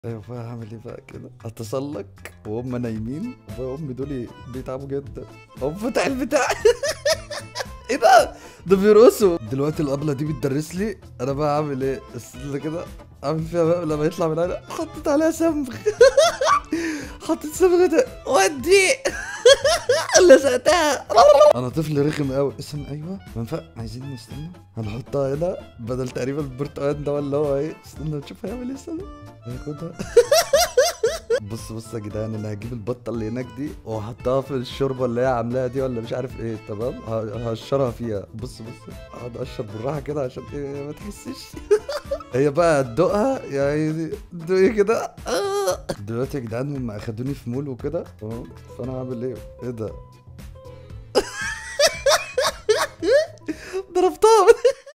ايوه بقى هعمل ايه بقى كده اتسلق وهم نايمين وابويا وامي دول بيتعبوا جدا اقوم فاتح البتاع ايه ده ده بيرقصوا دلوقتي الابله دي بتدرس لي انا بقى اعمل ايه استنى كده اعمل فيها بقى لما يطلع من هنا حطيت عليها صمغ حطيت صمغ ده ودي لزقتها انا طفل رخم قوي اسم ايوه ما ينفع عايزين نستنى هنحطها هنا بدل تقريبا البرتقال ده ولا هو ايه استنى نشوف هيعمل ايه استنى هياخدها بص بص يا جدعان انا هجيب البطه اللي هناك دي واحطها في الشوربه اللي هي عاملاها دي ولا مش عارف ايه تمام ه- هقشرها فيها بص بص اقعد اقشر بالراحه كده عشان ايه ما تحسش هي بقى تدوقها يعني دوقي كده آه. دلوقتي يا جدعان هم اخدوني في مول وكده تمام فانا هعمل ايه ايه ده ضربتها